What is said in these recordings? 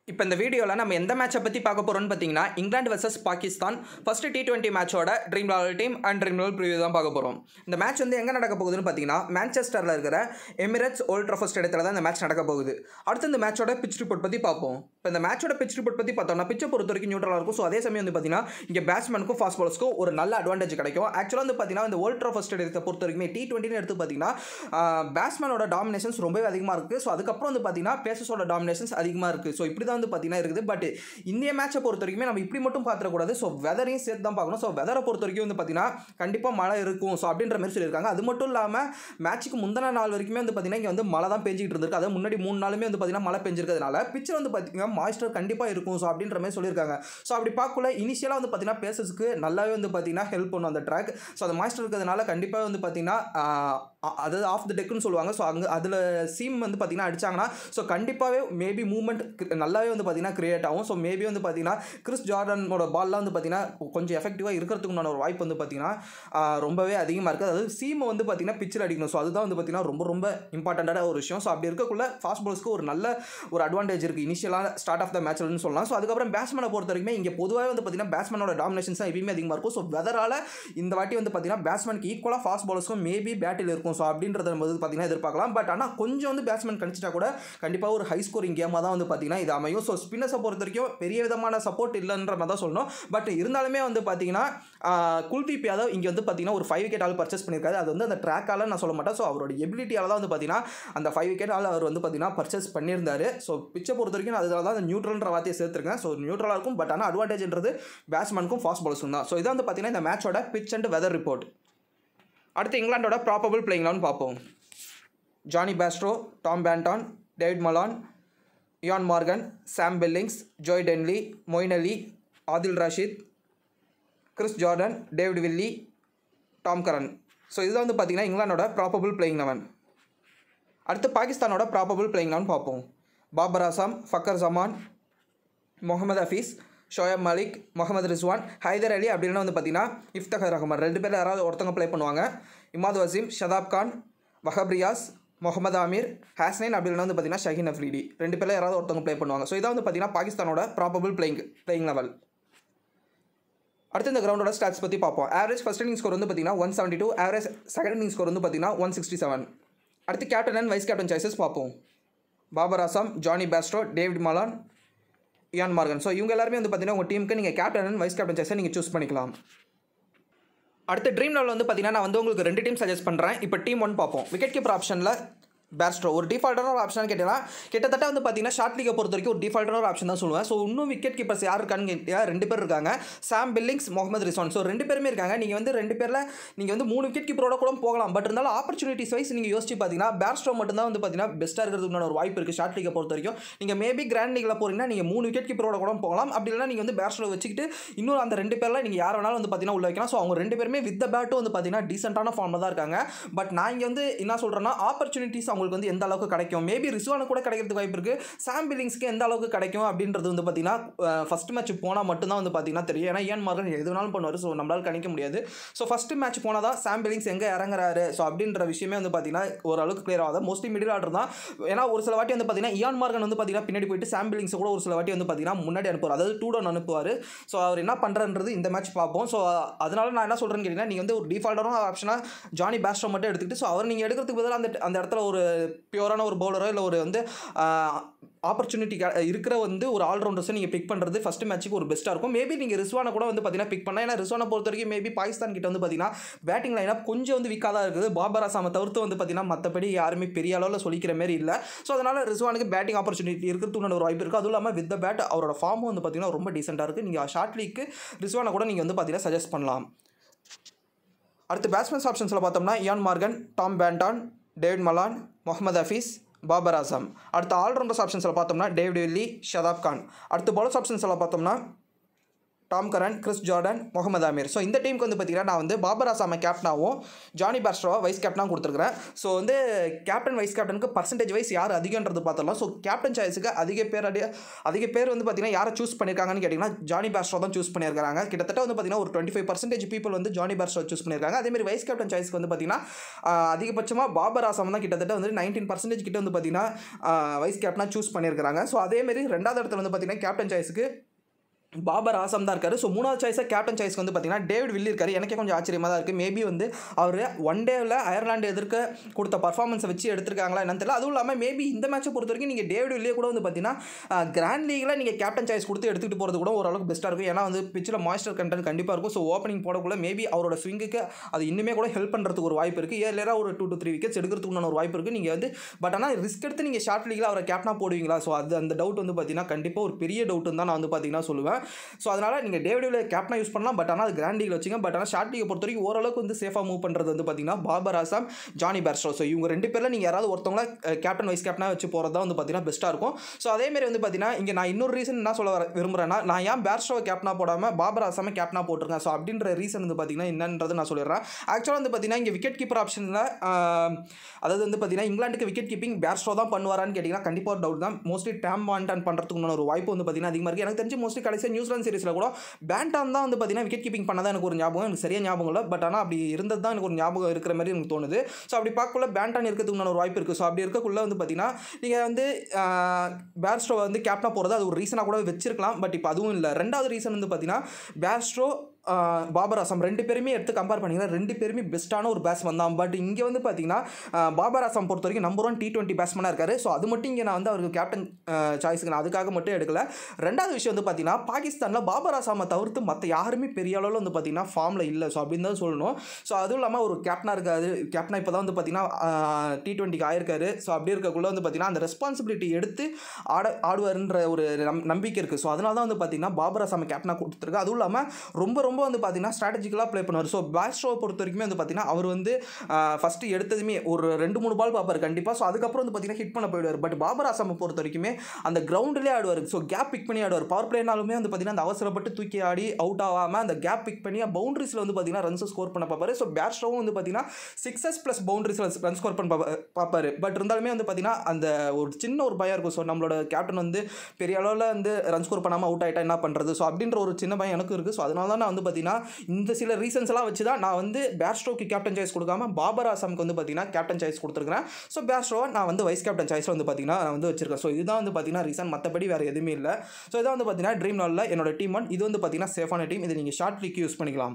இப்போ இந்த வீடியோவில் நம்ம எந்த மேட்சை பற்றி பார்க்க போகிறோம்னு பார்த்தீங்கன்னா England versus Pakistan first T twenty மேட்சோட dream level team and dream level preview தான் பார்க்க போகிறோம் இந்த மேட்ச் வந்து எங்கே நடக்க போகுதுன்னு பார்த்தீங்கன்னா மான்செஸ்டரில் இருக்கிற எமிரேட்ஸ் ஓல்ட் ட்ரஃபஸ்ட் இடத்துல தான் இந்த மேட்ச் நடக்க போகுது அடுத்து இந்த மேட்சோட பிச் ரிப்போர்ட் பற்றி பார்ப்போம் இப்போ இந்த மேட்சோட பிச் ரிப்போர்ட் பற்றி பார்த்தோம்னா பிச்சை பொறுத்த வரைக்கும் நியூட்ரலாக இருக்கும் ஸோ அதே சமயம் வந்து பார்த்தீங்கன்னா இங்கே பேட்ஸ்மேனுக்கும் ஃபாஸ்ட் பாலர்ஸ்க்கும் ஒரு நல்ல அட்வான்டேஜ் கிடைக்கும் ஆக்சுவலாக வந்து பார்த்தீங்கன்னா இந்த வேர்ல்ட் ட்ரஃபஸ்ட் இடத்தை பொறுத்த வரைக்குமே டி டுவெண்ட்டின்னு எடுத்து பார்த்தீங்கன்னா பேட்ஸ்மேனோட டாமினேஷன்ஸ் ரொம்பவே அதிகமாக இருக்குது ஸோ அதுக்கப்புறம் வந்து பார்த்தீங்கன்னா பேசஸோட டாமினேஷன்ஸ் அதிகமாக இருக்குது ஸோ இப்படி தான் வந்து பார்த்தீங்கன்னா இருக்குது பட் இந்திய மேட்சை பொறுத்த வரைக்குமே நம்ம இப்படி மட்டும் பார்த்துடக்கூடாது ஸோ வெதரையும் சேர்த்து தான் பார்க்கணும் ஸோ வெதரை பொறுத்த வரைக்கும் வந்து பார்த்தீங்கன்னா கண்டிப்பாக மழை இருக்கும் ஸோ அப்படின்ற மாதிரி சொல்லியிருக்காங்க அது மட்டும் இல்லாமல் மேட்ச்சுக்கு முந்தின நாள் வரைக்குமே வந்து பார்த்தீங்கன்னா இங்கே வந்து மழை தான் பெஞ்சிக்கிட்டு இருந்திருக்கு அதாவது முன்னாடி மூணு நாளுமே வந்து பார்த்தீங்கன்னா மழை பெஞ்சிருக்கிறதுனால பிச்சர் வந்து பார்த்தீங்கன்னா மாய்ஸ்டர் கண்டிப்பாக இருக்கும் ஸோ அப்படின்ற மாதிரி சொல்லியிருக்காங்க ஸோ அப்படி பார்க்கல இனிஷியலாக வந்து பார்த்தீங்கன்னா பேசஸ்க்கு நல்லாவே வந்து பார்த்தீங்கன்னா ஹெல்ப் பண்ணும் அந்த ட்ராக் ஸோ அந்த மாய்ஸ்டர் இருக்கிறதுனால கண்டிப்பாக வந்து பார்த்தீங்கன்னா அதாவது ஆஃப் த டெக்குன்னு சொல்லுவாங்க ஸோ அங்கே அதில் சீம் வந்து பார்த்தீங்கன்னா அடிச்சாங்கன்னா ஸோ கண்டிப்பாகவே மேபி மூவ்மெண்ட் நல்லாவே வந்து பார்த்தீங்கன்னா கிரியேட் ஆகும் ஸோ மேபி வந்து பார்த்தீங்கன்னா கிறிஸ் ஜார்டனோட பால்லாம் வந்து பார்த்தீங்கன்னா கொஞ்சம் எஃபெக்டிவாக இருக்கிறதுக்கு உண்டான ஒரு வாய்ப்பு வந்து பார்த்தீங்கன்னா ஆஹ், ரொம்பவே அதிகமாக இருக்குது அதாவது சீமை வந்து பார்த்தீங்கன்னா பிச்சில் அடிக்கணும் ஸோ அதுதான் வந்து பார்த்தீங்கன்னா ரொம்ப ரொம்ப இம்பார்ட்டண்ட்டான ஒரு விஷயம் ஸோ அப்படி இருக்கக்குள்ள ஃபாஸ்ட் பால்ஸ்க்கு ஒரு நல்ல ஒரு அட்வான்டேஜ் இருக்குது இனிஷியலாக ஸ்டார்ட் ஆஃப் த மேட்ச்லன்னு சொல்லலாம் ஸோ அதுக்கப்புறம் பேட்ஸ்மேனை பொறுத்த வரைக்குமே இங்கே பொதுவாக வந்து பார்த்தீங்கன்னா பேட்ஸ்மேனோட டாமினேஷன்ஸ் தான் எப்பயுமே அதிகமாக இருக்கும் ஸோ வெதரால் இந்த வாட்டி வந்து பார்த்தீங்கன்னா பேட்ஸ்மேனுக்கு ஈக்குவலாக ஃபாஸ்ட் பாலர்ஸ்க்கும் மேபி பேட்டில் இருக்கும் ஸோ அப்படின்றத நம்ம வந்து பார்த்தீங்கன்னா எதிர்பார்க்கலாம் பட் ஆனால் கொஞ்சம் வந்து பேட்ஸ்மேன் கணிச்சிட்டா கூட கண்டிப்பாக ஒரு ஹை ஸ்கோரிங் கேமாக தான் வந்து பார்த்தீங்கன்னா இது அமையும் ஸோ ஸ்பின்னர்ஸை பொறுத்த வரைக்கும் பெரிய விதமான சப்போர்ட் இல்லைன்ற மாதிரி தான் சொல்லணும் பட் இருந்தாலுமே வந்து பார்த்தீங்கன்னா ஆஹ், குல்தீப் யாதவ் இங்கே வந்து பார்த்தீங்கன்னா ஒரு ஃபைவ் விக்கெட் ஆள் பர்ச்சேஸ் பண்ணியிருக்காரு அது வந்து அந்த ட்ராக்கால நான் சொல்ல மாட்டேன் ஸோ அவரோட எபிலிட்டியால் தான் வந்து பார்த்தீங்கன்னா அந்த ஃபைவ் விக்கெட் ஆள் அவர் வந்து பார்த்தீங்கன்னா பர்ச்சேஸ் பண்ணியிருந்தாரு ஸோ பிச்சை பொறுத்த வரைக்கும் நான் அதில் தான் அந்த நியூட்ரல்ன்ற வார்த்தையை சேர்த்துருக்கேன் ஸோ நியூட்ரலாக இருக்கும் பட் ஆனால் அட்வான்டேஜ்ன்றது பேட்ஸ்மேனுக்கும் ஃபாஸ்ட் பாலர்ஸும் தான் ஸோ இதான் வந்து பார்த்தீங்கன்னா இந்த மேட்சோட பிச் அண்ட் வெதர் ரிப்போர்ட் அடுத்து இங்கிலாண்டோட ப்ராபபிள் பிளேயிங்லான்னு பார்ப்போம் Jonny Bairstow Tom Banton David Malan Eoin Morgan Sam Billings Joe Denly Moeen Ali Adil Rashid Chris Jordan David Willey Tom Curran so இதுதான் வந்து பார்த்தீங்கன்னா இங்கிலாண்டோட ப்ராபபிள் பிளேயிங் லெவன் அடுத்து பாகிஸ்தானோட ப்ராபபிள் பிளேயிங் லெவன் பார்ப்போம் பாபர் ஆசாம் ஃபக்கர் ஜமான் முகமது ஹஃபீஸ் ஷோயப் மாலிக் முகமது ரிஸ்வான் ஹைதர் அலி அப்படின்னு வந்து பார்த்தீங்கன்னா இஃப்தகர் ரஹ்மான் ரெண்டு பேர் யாராவது ஒருத்தவங்க ப்ளே பண்ணுவாங்க இமாத் வசீம் ஷதாப் கான் வஹப் ரியாஸ் முகமது ஆமீர் ஹாஸ்னைன் அப்படின்னு வந்து பார்த்தீங்கன்னா ஷஹீன் அஃப்ரீடி ரெண்டு பேரில் யாராவது ஒருத்தவங்க ப்ளே பண்ணுவாங்க ஸோ இதான் வந்து பார்த்தீங்கன்னா பாகிஸ்தானோட ப்ராபபிள் பிளேயிங் பிளேயிங் லெவல் அடுத்து இந்த கிரவுண்டோட ஸ்டாட்ஸ் பற்றி பார்ப்போம் ஆவரேஜ் ஃபஸ்ட் இன்னிங் ஸ்கோர் வந்து பார்த்தீங்கன்னா one seventy two average second inning score வந்து பார்த்தீங்கன்னா ஒன் சிக்ஸ்டி செவன் அடுத்து captain and vice captain choices பார்ப்போம் Babar Azam Jonny Bairstow David Malan Eoin Morgan so இவங்க எல்லாருமே வந்து பார்த்தீங்கன்னா உங்கள் டீமுக்கு நீங்கள் கேப்டன் அண்ட் வைஸ் கேப்டன் சாய்ஸை நீங்கள் சூஸ் பண்ணிக்கலாம் அடுத்த ட்ரீம் லெவல் வந்து பார்த்தீங்கன்னா நான் வந்து உங்களுக்கு ரெண்டு டீம் சஜஸ்ட் பண்ணுறேன் இப்போ டீம் ஒன் பார்ப்போம் விக்கெட் கீப்பர் ஆப்ஷனில் பேஸ்ட்ரோ ஒரு டிஃபால்ட்டான ஒரு ஆப்ஷன் கேட்டீங்கன்னா கிட்டத்தட்ட வந்து பார்த்தீங்கன்னா ஷார்ட் லீகை பொறுத்த வரைக்கும் ஒரு டிஃபால்ட்டான ஒரு ஆப்ஷன் தான் சொல்லுவேன் ஸோ இன்னும் விக்கெட் கீப்பர்ஸ் யார் இருக்கான்னு கேட்டியா ரெண்டு பேர் இருக்காங்க Sam Billings Mohammad Rizwan so ரெண்டு பேருமே இருக்காங்க நீங்கள் வந்து ரெண்டு பேரில் நீங்கள் வந்து மூணு விக்கெட் கீப்பரோட கூட போகலாம் பட் இருந்தாலும் ஆப்பர்ச்சுனிட்டிஸ் வைஸ் நீங்கள் யோசிச்சு பார்த்தீங்கன்னா பேஸ்ட்ரோ மட்டும்தான் வந்து பார்த்தீங்கன்னா பெஸ்ட்டாக இருக்கிறதுக்கான ஒரு வாய்ப்பு இருக்குது ஷார்ட் லீகை பொறுத்த வரைக்கும் நீங்கள் மேபி கிராண்ட் லீகில் போகிறீங்கன்னா நீங்கள் மூணு விக்கெட் கீப்பரோட கூட போகலாம் அப்படி இல்லைனா நீங்கள் வந்து பேஸ்ட்ரோ வச்சுக்கிட்டு இன்னும் அந்த ரெண்டு பேரில் நீங்கள் யார் வேணாலும் வந்து பார்த்தீங்கன்னா உள்ள வைக்கலாம் ஸோ அவங்க ரெண்டு பேருமே வித் த பேட்டும் வந்து பார்த்தீங்கன்னா டீசென்ட்டான ஃபார்மில் தான் இருக்காங்க பட் நான் இங்கே வந்து என்ன சொல்கிறேன்னா ஆப்பர்ச்சுனிட்டிஸ் அவங்களுக்கு வந்து எந்த அளவுக்கு கிடைக்கும் மேபி ரிசுவானு கூட கிடைக்கிறதுக்கு வாய்ப்பு இருக்குது சாம் பில்லிங்ஸ்க்கு எந்த அளவுக்கு கிடைக்கும் அப்படின்றது வந்து பார்த்தீங்கன்னா ஃபஸ்ட் மேட்ச் போனால் மட்டும்தான் வந்து பார்த்தீங்கன்னா தெரியும் ஏன்னா ஏன் மார்கன் எது வேணாலும் பண்ணுவார் ஸோ நம்மளால் கணிக்க முடியாது ஸோ ஃபஸ்ட்டு மேட்ச் போனால் தான் சாம் பில்லிங்ஸ் எங்கே இறங்குறாரு ஸோ அப்படின்ற விஷயமே வந்து பார்த்தீங்கன்னா ஓரளவுக்கு கிளியர் ஆகாது மோஸ்ட்லி மிடில் ஆர்டர் தான் ஏன்னா ஒரு சில வாட்டி வந்து பார்த்தீங்கன்னா இயான் மார்கன் வந்து பார்த்தீங்கன்னா பின்னாடி போயிட்டு சாம் பில்லிங்ஸ் கூட ஒரு சில வாட்டி வந்து பார்த்தீங்கன்னா முன்னாடி அனுப்புவார் அதாவது டூ டவுன் அனுப்புவார் ஸோ அவர் என்ன பண்ணுறன்றது இந்த மேட்ச் பார்ப்போம் ஸோ அதனால நான் என்ன சொல்கிறேன்னு கேட்டிங்கன்னா நீங்கள் வந்து ஒரு டிஃபால்ட்டான ஆப்ஷனாக ஜானி பேஸ்ட்ரோ மட்டும் எடுத்துக்கிட்டு ஸோ அவர் நீங்கள் எடுக்கிறதுக்கு பதிலாக அந்த அந்த இடத்துல ஒரு பியூரான ஒரு பவுலரோ இல்லை ஒரு வந்து ஆப்பர்ச்சுனிட்டி இருக்கிற வந்து ஒரு ஆல்ரவுண்டர்ஸை நீங்கள் பிக் பண்ணுறது ஃபஸ்ட் மேட்ச்சுக்கு ஒரு பெஸ்ட்டாக இருக்கும் மேபி நீங்கள் ரிஸ்வானை கூட வந்து பார்த்தீங்கன்னா பிக் பண்ணலாம் ஏன்னா ரிஸ்வானை பொறுத்த வரைக்கும் மேபி பாகிஸ்தான் கிட்ட வந்து பார்த்தீங்கன்னா பேட்டிங் லைனப் கொஞ்சம் வந்து வீக்காக தான் இருக்குது பாபர் அசாமை தவிர்த்து வந்து பார்த்தீங்கன்னா மற்றபடி யாருமே பெரிய அளவில் சொல்லிக்கிற மாதிரி இல்லை ஸோ அதனால் ரிஸ்வானுக்கு பேட்டிங் ஆப்பர்ச்சுனிட்டி இருக்கிறதுக்கு ஒரு வாய்ப்பு இருக்குது அதுவும் இல்லாமல் வித் த பேட் அவரோட ஃபார்மும் வந்து பார்த்தீங்கன்னா ரொம்ப டீசெண்டாக இருக்குது நீங்கள் ஷார்ட் லீக்கு ரிஸ்வானை கூட நீங்கள் வந்து பார்த்தீங்கன்னா சஜஸ்ட் பண்ணலாம் அடுத்து பேட்ஸ்மேன்ஸ் ஆப்ஷன்ஸில் பார்த்தோம்னா Eoin Morgan Tom Banton David Malan Mohammad Hafeez Babar Azam அடுத்து ஆல்ரவுண்டர்ஸ் ஆப்ஷன்ஸில் பார்த்தோம்னா டேவிட் வில்லி ஷதாப் கான் அடுத்து பாலர்ஸ் ஆப்ஷன்ஸில் பார்த்தோம்னா Tom Curran Chris Jordan Mohammad Amir so இந்த டீமுக்கு வந்து பார்த்தீங்கன்னா நான் வந்து பாபர் அசாமை கேப்டனாகவும் ஜானி பேஸ்ட்ரோவா வைஸ் கேப்டனாக கொடுத்துருக்கிறேன் ஸோ வந்து கேப்டன் வைஸ் கேப்டனுக்கு பர்சன்டேஜ் வைஸ் யார் அதிகன்றது பார்த்தலாம் ஸோ கேப்டன் சாய்ஸுக்கு அதிக பேர் அடி அதிக பேர் வந்து பார்த்தீங்கன்னா யாரை சூஸ் பண்ணியிருக்காங்கன்னு கேட்டிங்கன்னா ஜானி பேஸ்ட்ரோ தான் சூஸ் பண்ணியிருக்காங்க கிட்டத்தட்ட வந்து பார்த்தீங்கன்னா ஒரு டுவெண்ட்டி ஃபைவ் பர்சன்டேஜ் பீப்பிள் வந்து ஜானி பேஸ்ட்ரோ சூஸ் பண்ணியிருக்காங்க அதேமாதிரி வைஸ் கேப்டன் சாய்ஸ்க்கு வந்து பார்த்தீங்கன்னா ஆஹ், அதிகபட்சமாக பாபர் ஆசாம் தான் கிட்டத்தட்ட வந்து நைன்டீன் பர்சன்டேஜ் கிட்ட வந்து பார்த்தீங்கன்னா வைஸ் கேப்டனாக சூஸ் பண்ணியிருக்காங்க ஸோ அதேமாரி ரெண்டாவது இடத்துல வந்து பார்த்தீங்கன்னா கேப்டன் சாய்ஸுக்கு பாபர் ஆசம் தான் இருக்காரு ஸோ மூணாவது சாய்ஸாக கேப்டன் சாய்ஸ் வந்து பார்த்தீங்கன்னா டேவிட் வில்லி இருக்காரு எனக்கே கொஞ்சம் ஆச்சரியமாக தான் இருக்குது மேபி வந்து அவர் ஒன் டேவில் அயர்லாண்டு எதிர்க்க கொடுத்த பர்ஃபார்மன்ஸை வச்சு எடுத்திருக்காங்களா என்னன்னு தெரியல அதுவும் இல்லாமல் மேபி இந்த மேட்சை பொறுத்த வரைக்கும் நீங்கள் டேவிட் வில்லியே கூட வந்து பார்த்தீங்கன்னா கிராண்ட் லீகில் நீங்கள் கேப்டன் சாய்ஸ் கொடுத்து எடுத்துகிட்டு போகிறது கூட ஓரளவுக்கு பெஸ்ட்டாக இருக்கும் ஏன்னா வந்து பிச்சில் மாய்ஸ்டர் கண்டென்ட் கண்டிப்பாக இருக்கும் ஸோ ஓப்பனிங் போடக்குள்ள மேபி அவரோட ஸ்விங்குக்கு அது இன்னுமே கூட ஹெல்ப் பண்ணுறதுக்கு ஒரு வாய்ப்பு இருக்குது ஏர்லியராக ஒரு டூ டு த்ரீ விக்கெட்ஸ் எடுக்கிறதுக்கு ஒரு வாய்ப்பு இருக்குது நீங்கள் வந்து பட் ஆனால் ரிஸ்க் எடுத்து நீங்கள் ஷார்ட் லீகில் அவரை கேப்டனாக போடுவீங்களா ஸோ அது அந்த டவுட் வந்து பார்த்தீங்கன்னா கண்டிப்பாக ஒரு பெரிய டவுட்டுன்னு தான் நான் வந்து பார்த்தீங்கன்னா சொல்லுவேன் ஸோ அதனால் நீங்கள் டேவிடில் கேப்டனாக யூஸ் பண்ணலாம் பட் ஆனால் அது கிராண்ட் லீகில் வச்சுங்க பட் ஆனால் ஷார்ட் லீகை பொறுத்த வரைக்கும் ஓரளவுக்கு வந்து சேஃபாக மூவ் பண்ணுறது வந்து பார்த்தீங்கன்னா Babar Azam Jonny Bairstow so இவங்க ரெண்டு பேரில் நீங்கள் யாராவது ஒருத்தவங்கள கேப்டன் வைஸ் கேப்டனாக வச்சு போகிறது தான் வந்து பார்த்தீங்கன்னா பெஸ்ட்டாக இருக்கும் ஸோ அதேமாரி வந்து பார்த்தீங்கன்னா இங்கே நான் இன்னொரு ரீசன் என்ன சொல்ல வர விரும்புகிறேன்னா நான் ஏன் பேர்ஸ்டோவை கேப்டனாக போடாமல் பாபர் ஆசாமை கேப்டனாக போட்டிருக்கேன் ஸோ அப்படின்ற ரீசன் வந்து பார்த்தீங்கன்னா என்னன்றது நான் சொல்லிடுறேன் ஆக்சுவலாக வந்து பார்த்தீங்கன்னா இங்கே விக்கெட் கீப்பர் ஆப்ஷனில் அதாவது வந்து பார்த்தீங்கன்னா இங்கிலாந்துக்கு விக்கெட் கீப்பிங் பேர்ஸ்டோ தான் பண்ணுவாரான்னு கேட்டிங்கன்னா கண்டிப்பாக ஒரு டவுட் தான் மோஸ்ட்லி டேம் வாண்டான் பண்ணுறதுக்கு ஒரு வாய்ப்பு வந்து பார்த்தீங்கன்னா அதிகமாக இருக்குது எனக்கு தெரிஞ்சு மோஸ்ட்லி கடைசியாக நியூசிலாந்து சீரிஸில் கூட பேண்டான் தான் வந்து பார்த்தீங்கன்னா விக்கெட் கீப்பிங் பண்ணதான் எனக்கு ஒரு ஞாபகம் எனக்கு சரியாக ஞாபகம் இல்லை பட் ஆனால் அப்படி இருந்தது தான் எனக்கு ஒரு ஞாபகம் இருக்கிற மாதிரி எனக்கு தோணுது ஸோ அப்படி பார்க்கக்குள்ள பேண்டான் இருக்கிறதுக்கு ஒரு வாய்ப்பு இருக்குது ஸோ அப்படி இருக்கக்குள்ள வந்து பார்த்தீங்கன்னா நீங்கள் வந்து பேர்ஸ்டோ வந்து கேப்டனாக போகிறது அது ஒரு ரீசனாக கூட வச்சிருக்கலாம் பட் இப்போ அதுவும் இல்லை ரெண்டாவது ரீசன் வந்து பார்த்தீங்கன்னா பேர்ஸ்டோ பாபர் அசாம் ரெண்டு பேருமே எடுத்து கம்பேர் பண்ணிங்கன்னா ரெண்டு பேருமே பெஸ்ட்டான ஒரு பேட்ஸ்மேன் தான் பட் இங்கே வந்து பார்த்தீங்கன்னா ஆஹ், பாபர் அசாம் பொறுத்த வரைக்கும் நம்பர் ஒன் டி டுவெண்ட்டி பேட்ஸ்மேனாக இருக்காரு ஸோ அது மட்டும் இங்கே நான் வந்து அவருக்கு கேப்டன் சாய்ஸுக்கு நான் அதுக்காக மட்டும் எடுக்கல ரெண்டாவது விஷயம் வந்து பார்த்தீங்கன்னா பாகிஸ்தானில் பாபர் அசாமை தவிர்த்து மற்ற யாருமே பெரிய அளவில் வந்து பார்த்தீங்கன்னா ஃபார்மில் இல்லை ஸோ அப்படின்னு தான் சொல்லணும் ஸோ அதுவும் இல்லாமல் ஒரு கேப்டனாக இருக்காரு கேப்டனாக இப்போ தான் வந்து பார்த்தீங்கன்னா டி டுவெண்ட்டிக்கு ஆயிருக்காரு ஸோ அப்படி இருக்கக்குள்ள வந்து பார்த்தீங்கன்னா அந்த ரெஸ்பான்சிபிலிட்டி எடுத்து ஆட ஆடுவாருன்ற ஒரு நம் நம்பிக்கை இருக்குது ஸோ அதனால தான் வந்து பார்த்தீங்கன்னா பாபர் அசாமை கேப்டனாக கொடுத்துருக்கு அதுவும் இல்லாமல் ரொம்ப ரொம்ப வந்து பார்த்தீங்கன்னா ஸ்ட்ராட்டஜிக்கலாக ப்ளே பண்ணுவார் ஸோ பேட்ஸ்டோவை பொறுத்த வரைக்குமே வந்து பார்த்தீங்கன்னா அவர் வந்து ஃபஸ்ட்டு எடுத்ததுமே ஒரு ரெண்டு மூணு பால் பார்ப்பார் கண்டிப்பாக ஸோ அதுக்கப்புறம் வந்து பார்த்தீங்கன்னா ஹிட் பண்ண போயிடுவார் பட் பாபர் அசாமை பொறுத்த வரைக்குமே அந்த கிரவுண்டிலே ஆடுவார் ஸோ கேப் பிக் பண்ணி ஆடுவார் பவர் பிளேனாலுமே வந்து பார்த்தீங்கன்னா அந்த அவசரப்பட்டு தூக்கி ஆடி அவுட் ஆகாமல் அந்த கேப் பிக் பண்ணி பவுண்டரிஸில் வந்து பார்த்தீங்கன்னா ரன்ஸ் ஸ்கோர் பண்ண பார்ப்பாரு ஸோ பேட்ஸ்டோவும் வந்து பார்த்தீங்கன்னா சிக்ஸஸ் ப்ளஸ் பவுண்டரிஸில் ரன் ஸ்கோர் பண்ண பார்ப்பா- பார்ப்பாரு பட் இருந்தாலுமே வந்து பார்த்தீங்கன்னா அந்த ஒரு சின்ன ஒரு பயம் இருக்கும் ஸோ நம்மளோட கேப்டன் வந்து பெரிய அளவில் வந்து ரன் ஸ்கோர் பண்ணாமல் அவுட் ஆகிட்டா என்ன பண்ணுறது ஸோ அப்படின்ற ஒரு சின்ன பயம் எனக்கும் இருக்குது ஸோ அதனால தான் நான் வந்து பார்த்தீங்கன்னா இந்த சில ரீசன்ஸ் எல்லாம் வச்சு தான் நான் வந்து பேட்ஸ்டோக்கு கேப்டன் சாய்ஸ் கொடுக்காம பாபர் ஆசாமுக்கு வந்து பார்த்தீங்கன்னா கேப்டன் சாய்ஸ் கொடுத்துருக்கேன் ஸோ பேட்ஸ்டோவை நான் வந்து வைஸ் கேப்டன் சாய்ஸில் வந்து பார்த்தீங்கன்னா நான் வந்து வச்சிருக்கேன் ஸோ இதுதான் வந்து பார்த்தீங்கன்னா ரீசன் மற்றபடி வேறு எதுவுமே இல்லை ஸோ இதான் வந்து பார்த்தீங்கன்னா ட்ரீம் நாளில் என்னோட டீம் ஒன் இது வந்து பார்த்தீங்கன்னா சேஃபான டீம் இதை நீங்கள் ஷார்ட் லீக் யூஸ் பண்ணிக்கலாம்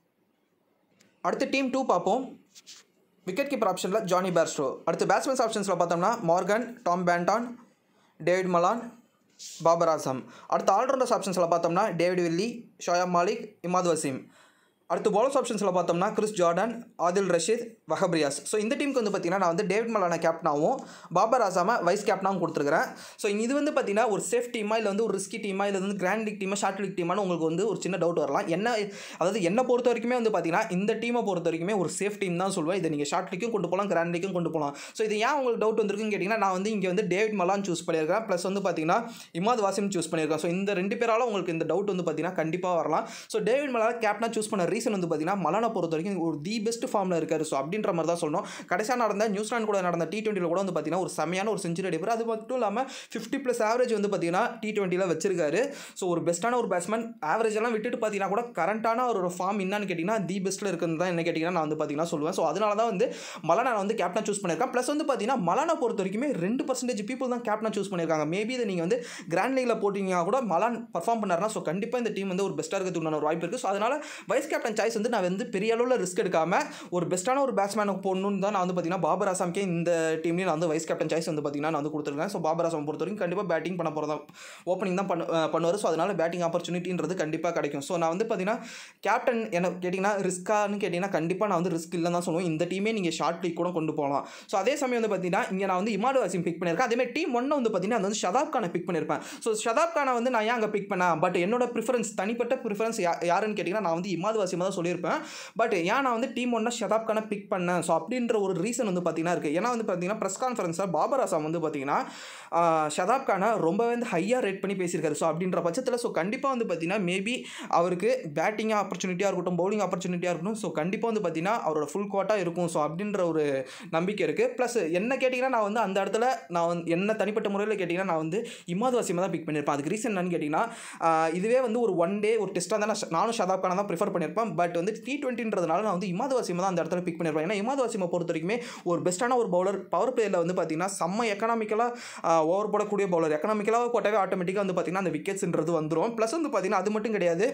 அடுத்து டீம் டூ பார்ப்போம் விக்கெட் கீப்பர் ஆப்ஷனில் ஜானி பேர்ஸ்டோ அடுத்து பேட்ஸ்மேன்ஸ் ஆப்ஷன்ஸில் பார்த்தோம்னா Morgan Tom Banton David Malan Babar Azam அடுத்து ஆல்ரவுண்டர்ஸ் ஆப்ஷன்ஸில் பார்த்தோம்னா டேவிட் வில்லி ஷோயாப் மாலிக் இமாத் வசீம் அடுத்து பாலர்ஸ் ஆப்ஷன்ஸில் பார்த்தோம்னா Chris Jordan Adil Rashid Wahab Riaz so இந்த டீமுக்கு வந்து பார்த்தீங்கன்னா நான் வந்து டேவிட் மலான கேப்டனாகவும் பாபர் ஆசாம வைஸ் கேப்டனாகவும் கொடுத்துருக்கிறேன் ஸோ இது வந்து பார்த்தீங்கன்னா ஒரு சேஃப் டீமா இல்லை வந்து ஒரு ரிஸ்கி டீமா இல்லை வந்து கிராண்ட் லீக் டீமா ஷார்ட் லீக் டீமான்னு உங்களுக்கு வந்து ஒரு சின்ன டவுட் வரலாம் என்ன அதாவது என்னை பொறுத்த வரைக்குமே வந்து பார்த்தீங்கன்னா இந்த டீமை பொறுத்த வரைக்குமே ஒரு சேஃப் டீம் தான் சொல்லுவேன் இதை நீங்கள் ஷார்ட் லீக்கும் கொண்டு போகலாம் கிராண்ட் லீக்கும் கொண்டு போகலாம் ஸோ இது ஏன் உங்களுக்கு டவுட் வந்திருக்குன்னு கேட்டிங்கன்னா நான் வந்து இங்கே வந்து டேவிட் மலான் சூஸ் பண்ணியிருக்கேன் ப்ளஸ் வந்து பார்த்தீங்கன்னா இமாத் வாசிம் சூஸ் பண்ணியிருக்கேன் ஸோ இந்த ரெண்டு பேரால உங்களுக்கு இந்த டவுட் வந்து பார்த்தீங்கன்னா கண்டிப்பாக வரலாம் ஸோ டேவிட் மலான் கேப்டனாக சூஸ் பண்ண ரீசன் வந்து பார்த்தீங்கன்னா மலானை பொறுத்த வரைக்கும் ஒரு தி பெஸ்ட் ஃபார்மில் இருக்காரு ஸோ அப்படின்ற மாதிரி தான் சொல்லணும் கடைசியாக நடந்த நியூசிலாந்து கூட நடந்த டி டுவெண்ட்டியில் கூட வந்து பார்த்தீங்கன்னா ஒரு செமையான ஒரு செஞ்சுரி அடிப்பார் அது மட்டும் இல்லாமல் ஃபிஃப்டி ப்ளஸ் ஆவரேஜ் வந்து பார்த்தீங்கன்னா டி டுவெண்ட்டியில் வச்சிருக்காரு ஸோ ஒரு பெஸ்ட்டான ஒரு பேட்ஸ்மேன் ஆவரேஜ் எல்லாம் விட்டுட்டு பார்த்தீங்கன்னா கூட கரண்ட்டான ஒரு ஃபார்ம் என்னன்னு கேட்டிங்கன்னா தி பெஸ்ட்டில் இருக்குன்னு தான் என்ன கேட்டிங்கன்னா நான் வந்து பார்த்தீங்கன்னா சொல்லுவேன் ஸோ அதனால தான் வந்து மலானா நான் வந்து கேப்டன் சூஸ் பண்ணியிருக்கேன் ப்ளஸ் வந்து பார்த்தீங்கன்னா மலானா பொறுத்த வரைக்குமே ரெண்டு பர்சன்டேஜ் பீப்புள் தான் கேப்டன் சூஸ் பண்ணியிருக்காங்க மேபி இதை நீங்கள் வந்து கிராண்ட் லீக்ல போட்டிங்கன்னா கூட மலான் பர்ஃபார்ம் பண்ணாருன்னா ஸோ கண்டிப்பாக இந்த டீம் வந்து ஒரு பெஸ்ட்டாக இருக்கிறதுக்கு ஒரு வாய்ப்பு இருக்குது ஸோ அதனால் வைஸ் கேப்டன் சாய்ஸ் வந்து நான் வந்து பெரிய அளவில் ரிஸ்க் எடுக்காமல் ஒரு பெஸ்ட்டான ஒரு பேட்ஸ்மேனுக்கு போடணும்னு தான் நான் வந்து பார்த்தீங்கன்னா பாபர் ஆசாம்க்கே இந்த டீம்லேயும் நான் வந்து வைஸ் கேப்டன் சாய்ஸ் வந்து பார்த்தீங்கன்னா நான் வந்து கொடுத்துருக்கேன் ஸோ பாபர் ஆசாம் பொறுத்த வரைக்கும் கண்டிப்பாக பேட்டிங் பண்ண போகிறதா ஓப்பனிங் தான் பண்ண பண்ணுவார் ஸோ அதனால் பேட்டிங் ஆப்பர்ச்சுனிட்டின்றது கண்டிப்பாக கிடைக்கும் ஸோ நான் வந்து பார்த்தீங்கன்னா கேப்டன் என்ன கேட்டிங்கன்னா ரிஸ்க்கானு கேட்டிங்கன்னா கண்டிப்பாக நான் வந்து ரிஸ்க் இல்லைன்னு தான் சொல்லுவேன் இந்த டீமே நீங்கள் ஷார்ட் லீக் கூட கொண்டு போகலாம் ஸோ அதே சமயம் வந்து பார்த்தீங்கன்னா இங்கே நான் வந்து இமாடு வாசிம் பிக் பண்ணியிருக்கேன் அதேமாதிரி டீம் ஒன்று வந்து பார்த்தீங்கன்னா அது வந்து ஷதாப் கானை பிக் பண்ணியிருப்பேன் ஸோ ஷதாப் கானை வந்து நான் ஏன் அங்கே பிக் பண்ணேன் பட் என்னோட ப்ரிஃபரன்ஸ் தனிப்பட்ட ப்ரிஃபரன்ஸ் யாருன்னு கேட்டிங்கன்னா நான் வந்து இமாது வாசிம் வாசியமாக தான் சொல்லியிருப்பேன் பட் ஏன் நான் வந்து டீம் ஒன்னா ஷதாப் கானை பிக் பண்ணேன் ஸோ அப்படின்ற ஒரு ரீசன் வந்து பார்த்தீங்கன்னா இருக்குது ஏன்னா வந்து பார்த்தீங்கன்னா ப்ரெஸ் கான்ஃபரன்ஸில் பாபர் அசாம் வந்து பார்த்தீங்கன்னா ஆஹ், ஷதாப் கானை ரொம்பவே வந்து ஹையாக ரேட் பண்ணி பேசியிருக்காரு ஸோ அப்படின்ற பட்சத்தில் ஸோ கண்டிப்பாக வந்து பார்த்தீங்கன்னா மேபி அவருக்கு பேட்டிங் ஆப்பர்ச்சுனிட்டியாக இருக்கட்டும் பவுலிங் ஆப்பர்ச்சுனிட்டியாக இருக்கட்டும் ஸோ கண்டிப்பாக வந்து பார்த்தீங்கன்னா அவரோட ஃபுல் கோட்டா இருக்கும் ஸோ அப்படின்ற ஒரு நம்பிக்கை இருக்குது ப்ளஸ் என்ன கேட்டிங்கன்னா நான் வந்து அந்த இடத்துல நான் வந்து என்ன தனிப்பட்ட முறையில் கேட்டிங்கன்னா நான் வந்து இமாது வாசியமாக தான் பிக் பண்ணியிருப்பேன் அதுக்கு ரீசன் என்னன்னு கேட்டிங்கன்னா ஆஹ், இதுவே வந்து ஒரு ஒன் டே ஒரு டெஸ்ட்டாக தான் நான் நானும் ஷதாப் கானை தான் ப்ரிஃபர் பண்ணியிருப்பேன் பட் வந்து டி டுவெண்ட்டின்றதுனால நான் வந்து இமாது வாசியமாக தான் அந்த இடத்துல பிக் பண்ணியிருப்பேன் ஏன்னா இமாது வாசியமை பொறுத்த வரைக்குமே ஒரு பெஸ்ட்டான ஒரு பவுலர் பவர் பிளேயில் வந்து பார்த்தீங்கன்னா செம்ம எக்கனாமிக்கலாக ஓவர் போடக்கூடிய பவுலர் எக்கனாமிக்கலாக போட்டாவே ஆட்டோமேட்டிக்காக வந்து பார்த்தீங்கன்னா அந்த விக்கெட்ஸ்ன்றது வந்துடும் ப்ளஸ் வந்து பார்த்தீங்கன்னா அது மட்டும் கிடையாது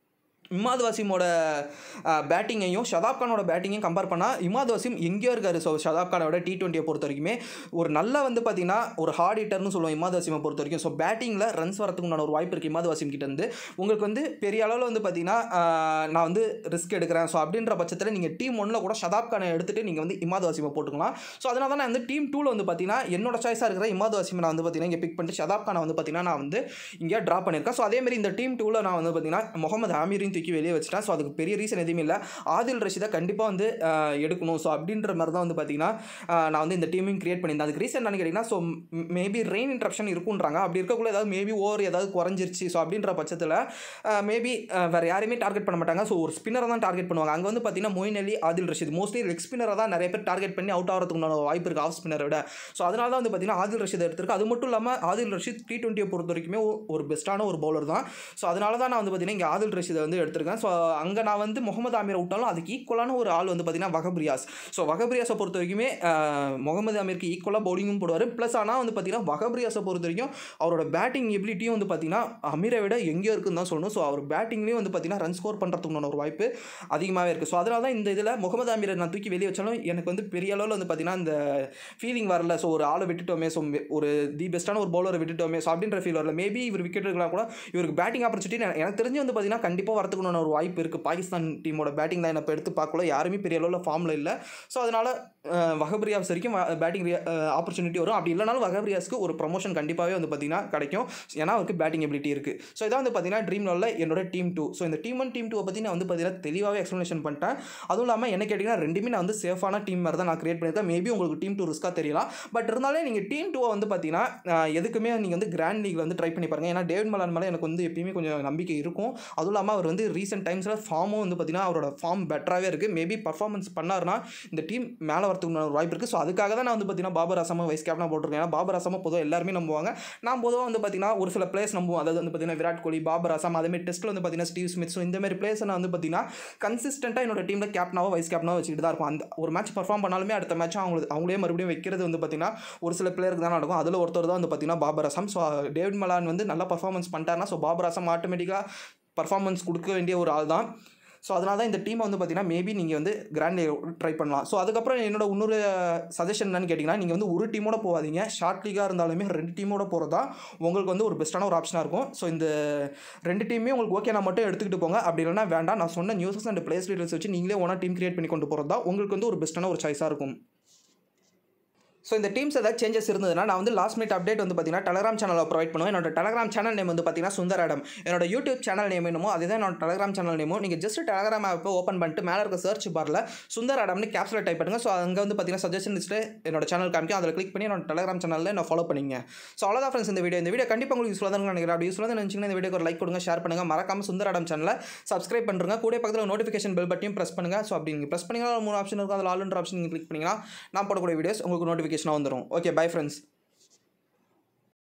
இமாத் வாசிமோட பேட்டிங்கையும் ஷதாப் கானோட பேட்டிங்கையும் கம்பேர் பண்ணால் இமாத் வாசிம் எங்கேயோ இருக்காரு ஸோ ஷதாப் கானோட டி டுவெண்ட்டியை பொறுத்த வரைக்குமே ஒரு நல்ல வந்து பார்த்தீங்கன்னா ஒரு ஹார்ட் ஹிட்டர்னு சொல்லுவோம் இமாத் வாசிமை பொறுத்த வரைக்கும் ஸோ பேட்டிங்கில் ரன்ஸ் வரதுக்கு உண்டான ஒரு வாய்ப்பு இருக்குது இமாத் வாசிம் கிட்ட இருந்து உங்களுக்கு வந்து பெரிய அளவில் வந்து பார்த்தீங்கன்னா ஆஹ், நான் வந்து ரிஸ்க் எடுக்கிறேன் ஸோ அப்படின்ற பட்சத்தில் நீங்கள் டீம் ஒன்றில் கூட ஷதாப் கானை எடுத்துகிட்டு நீங்கள் வந்து இமாத் வாசிமை போட்டுக்கலாம் ஸோ அதனால தான் நான் வந்து டீம் டூவில் வந்து பார்த்தீங்கன்னா என்னோட சாய்ஸாக இருக்கிற இமாத் வாசிமை நான் வந்து பார்த்தீங்கன்னா இங்கே பிக் பண்ணிட்டு ஷதாப் கானை வந்து பார்த்தீங்கன்னா நான் வந்து இங்கே ட்ரா பண்ணியிருக்கேன் ஸோ அதேமாதிரி இந்த டீம் டூவில் நான் வந்து பார்த்தீங்கன்னா முகமது ஆமீரையும் தூக்கி வெளியே வச்சுட்டேன் ஸோ அதுக்கு பெரிய ரீசன் எதுவுமே இல்லை ஆதில் ரஷீதை கண்டிப்பாக வந்து ஆஹ், எடுக்கணும் ஸோ அப்படின்ற மாதிரி தான் வந்து பார்த்தீங்கன்னா ஆஹ், நான் வந்து இந்த டீமையும் கிரியேட் பண்ணியிருந்தேன் அதுக்கு ரீசன் என்னன்னு கேட்டிங்கன்னா ஸோ மேபி ரெயின் இன்ட்ரப்ஷன் இருக்குன்றாங்க அப்படி இருக்கக்குள்ள ஏதாவது மேபி ஓவர் ஏதாவது குறைஞ்சிருச்சு ஸோ அப்படின்ற பட்சத்தில் மேபி வேறு யாரையுமே டார்கெட் பண்ண மாட்டாங்க ஸோ ஒரு ஸ்பின்னரை தான் டார்கெட் பண்ணுவாங்க அங்கே வந்து பார்த்தீங்கன்னா மொயின் அலி ஆதில் ரஷீத் மோஸ்ட்லி லெக் ஸ்பின்னரை தான் நிறைய பேர் டார்கெட் பண்ணி அவுட் ஆகிறதுக்கு உண்டான வாய்ப்பு இருக்குது ஆஃப் ஸ்பின்னரை விட ஸோ அதனால தான் வந்து பார்த்தீங்கன்னா ஆதில் ரஷீத் எடுத்திருக்கு அது மட்டும் இல்லாமல் ஆதில் ரஷீத் டி டுவெண்ட்டியை பொறுத்த வரைக்குமே ஒ- ஒரு பெஸ்ட்டான ஒரு பவுலர் தான் ஸோ அதனால தான் நான் வந்து பார்த்தீங்கன்னா இங்கே ஆதில் ரஷீதை வந்து எடுத்திருக்கேன் ஸோ அங்கே நான் வந்து முகமது ஆமீரை விட்டாலும் அதுக்கு ஈக்குவலான ஒரு ஆள் வந்து பார்த்தீங்கன்னா வகப் ரியாஸ் ஸோ வகப் ரியாஸை பொறுத்த வரைக்குமே ஆஹ், முகமது அமீருக்கு ஈக்குவலாக பவுலிங்கும் போடுவார் ப்ளஸ் ஆனால் வந்து பார்த்தீங்கன்னா வகப் ரியாஸை பொறுத்த வரைக்கும் அவரோட பேட்டிங் எபிலிட்டியும் வந்து பார்த்தீங்கன்னா அமீரை விட எங்கேயோ இருக்குன்னு தான் சொல்லணும் ஸோ அவர் பேட்டிங்லேயும் வந்து பார்த்தீங்கன்னா ரன் ஸ்கோர் பண்ணுறதுக்குண்டான ஒரு வாய்ப்பு அதிகமாகவே இருக்குது ஸோ அதனால தான் இந்த இதில் முகமது அமீரை நான் தூக்கி வெளியே வச்சாலும் எனக்கு வந்து பெரிய அளவில் வந்து பார்த்தீங்கன்னா இந்த ஃபீலிங் வரல ஸோ ஒரு ஆளை விட்டுட்டோமே ஸோ ஒரு தி பெஸ்ட்டான ஒரு பவுலரை விட்டுட்டோமே ஸோ அப்படின்ற ஃபீல் வரல மேபி இவர் விக்கெட் இருக்கலாம் கூட இவருக்கு பேட்டிங் ஆப்பர்ச்சுனிட்டி எனக்கு தெரிஞ்சு வந்து பார்த்தீங்கன்னா கண்டிப்பாக வரதுக்குன்னு ஒரு வாய்ப்பு இருக்குது பாகிஸ்தான் டீமோட பேட்டிங் லைன் இப்போ எடுத்து பார்க்கல யாருமே பெரிய அளவில் ஃபார்மில் இல்லை ஸோ அதனால் வகபிரியாஸ் வரைக்கும் பேட்டிங் ஆப்பர்ச்சுனிட்டி வரும் அப்படி இல்லைனாலும் வகபிரியாஸ்க்கு ஒரு ப்ரொமோஷன் கண்டிப்பாகவே வந்து பார்த்தீங்கன்னா கிடைக்கும் ஏன்னா அவருக்கு பேட்டிங் எபிலிட்டி இருக்குது ஸோ இதான் வந்து பார்த்தீங்கன்னா ட்ரீம் லெவலில் என்னோட டீம் டூ ஸோ இந்த டீம் ஒன் டீம் டூவை பற்றி நான் வந்து பார்த்தீங்கன்னா தெளிவாகவே எக்ஸ்ப்ளனேஷன் பண்ணிட்டேன் அதுவும் இல்லாமல் என்ன கேட்டிங்கன்னா ரெண்டுமே நான் வந்து சேஃபான டீம் மாதிரி தான் நான் கிரியேட் பண்ணியிருக்கேன் மேபி உங்களுக்கு டீம் டூ ரிஸ்க்காக தெரியலாம் பட் இருந்தாலே நீங்கள் டீம் டூவை வந்து பார்த்தீங்கன்னா ஆஹ், எதுக்குமே நீங்கள் வந்து கிராண்ட் லீக்ல வந்து ட்ரை பண்ணி பாருங்க ஏன்னா டேவிட் மலான் மேலே எனக்கு வந்து எப்பயுமே கொஞ்சம் நம்பிக்கை இருக்கும் அதுவும் இல்லாமல் அவர் வந்து ரீசெண்ட் டைம்ஸில் ஃபார்மும் வந்து பார்த்தீங்கன்னா அவரோட ஃபார்ம் பெட்டராகவே இருக்குது மேபி பர்ஃபார்மன்ஸ் பண்ணாருன்னா இந்த டீம் மேலே வரதுக்கு ஒரு வாய்ப்பு இருக்குது ஸோ அதுக்காக தான் நான் வந்து பார்த்தீங்கன்னா பாபர் அசாமா வைஸ் கேப்டனாக போட்டிருக்கேன் ஏன்னா பாபர் அசாமா பொதுவாக எல்லாருமே நம்புவாங்க நான் பொதுவாக வந்து பார்த்தீங்கன்னா ஒரு சில பிளேயர்ஸ் நம்புவோம் அதாவது வந்து பார்த்தீங்கன்னா விராட் கோலி பாபர் அசாம் அதேமாதிரி டெஸ்ட்டில் வந்து பார்த்தீங்கன்னா ஸ்டீவ் ஸ்மித் ஸோ இந்த மாதிரி பிளேயர்ஸ் நான் வந்து பார்த்தீங்கன்னா கன்சிஸ்டண்ட்டாக என்னோட டீமில் கேப்டனாவோ வைஸ் கேப்டனாவோ வச்சுக்கிட்டு தான் இருப்போம் அந்த ஒரு மேட்ச் பர்ஃபார்ம் பண்ணாலுமே அடுத்த மேட்ச் அவங்களுக்கு அவங்களே மறுபடியும் வைக்கிறது வந்து பார்த்தீங்கன்னா ஒரு சில பிளேயருக்கு தான் நடக்கும் அதில் ஒருத்தர் தான் வந்து பார்த்தீங்கன்னா Babar Azam so David Malan வந்து நல்லா பர்ஃபார்மன்ஸ் பண்ணிட்டாருன்னா ஸோ பாபர் அசாம் ஆட்டோமேட்டிக்காக பர்ஃபார்மன்ஸ் கொடுக்க வேண்டிய ஒரு ஆள் தான் ஸோ அதனால தான் இந்த டீமை வந்து பார்த்தீங்கன்னா மேபி நீங்கள் வந்து கிராண்ட் ட்ரை பண்ணலாம் ஸோ அதுக்கப்புறம் என்னோட இன்னொரு சஜஷன் என்னன்னு கேட்டிங்கன்னா நீங்கள் வந்து ஒரு டீமோட போகாதீங்க ஷார்ட் லீகாக இருந்தாலுமே ரெண்டு டீமோட போகிறது தான் உங்களுக்கு வந்து ஒரு பெஸ்ட்டான ஒரு ஆப்ஷனாக இருக்கும் ஸோ இந்த ரெண்டு டீமே உங்களுக்கு ஓகே நான் மட்டும் எடுத்துக்கிட்டு போங்க அப்படி இல்லைனா வேண்டாம் நான் சொன்ன நியூஸஸ் அண்ட் பிளேஸ் டீட்டெயில்ஸ் வச்சு நீங்களே ஒன்றா டீம் கிரியேட் பண்ணி கொண்டு போகிறது தான் உங்களுக்கு வந்து ஒரு பெஸ்ட்டான ஒரு சாய்ஸாக இருக்கும் ஸோ இந்த டீம்ஸ் ஏதாவது சேஞ்சஸ் இருந்ததுன்னா நான் வந்து லாஸ்ட் மினிட் அப்டேட் வந்து பார்த்தீங்கன்னா டெலகிராம் சேனலில் ப்ரொவைட் பண்ணுவேன் என்னோட டெலகிராம் சேனல் நேம் வந்து பார்த்தீங்கன்னா சுந்தராடம் என்னோட யூடியூப் சேனல் நேம் என்னமோ அதுதான் என்னோட டெலகிராம் சேனல் நேமோ நீங்கள் ஜஸ்ட் டெலகிராம் ஆப்பை ஓப்பன் பண்ணிட்டு மேலே இருக்க சர்ச் பாரில் சுந்தராடம்னு கேப்ஸில் டைப் பண்ணுங்க ஸோ அங்கே வந்து பார்த்தீங்கன்னா சஜஷன் லிஸ்ட்டு என்னோட சேனல் காமிக்கும் அதில் கிளிக் பண்ணி என்னோட டெலகிராம் சேனலில் நான் ஃபாலோ பண்ணிங்க ஸோ அவ்வளோதான் ஃப்ரெண்ட்ஸ் இந்த வீடியோ இந்த வீடியோ கண்டிப்பாக உங்களுக்கு யூஸ்ஃபுல்லாக தான் நினைக்கிறேன் அப்படி யூஸ்ஃபுல்லாக நினச்சிங்கன்னா இந்த வீடியோக்கு ஒரு லைக் கொடுங்க ஷேர் பண்ணுங்கள் மறக்காம சுந்தராடம் சேனலை சப்ஸ்கிரைப் பண்ணுறங்க கூட பக்கத்தில் நோட்டிஃபிகேஷன் பெல் பட்டியும் ப்ரெஸ் பண்ணுங்கள் ஸோ அப்படி நீங்கள் ப்ரெஸ் பண்ணிங்கன்னா மூணு ஆப்ஷன் இருக்கும் அதில் ஆல்ன்ற ஆப்ஷன் நீங்கள் கிளிக் பண்ணிங்கன்னா நான் போடக்கூடிய வீடியோஸ் உங்களுக்கு நோட்டிஃபிகேஷனாக வந்துடும் ஓகே பை ஃப்ரெண்ட்ஸ்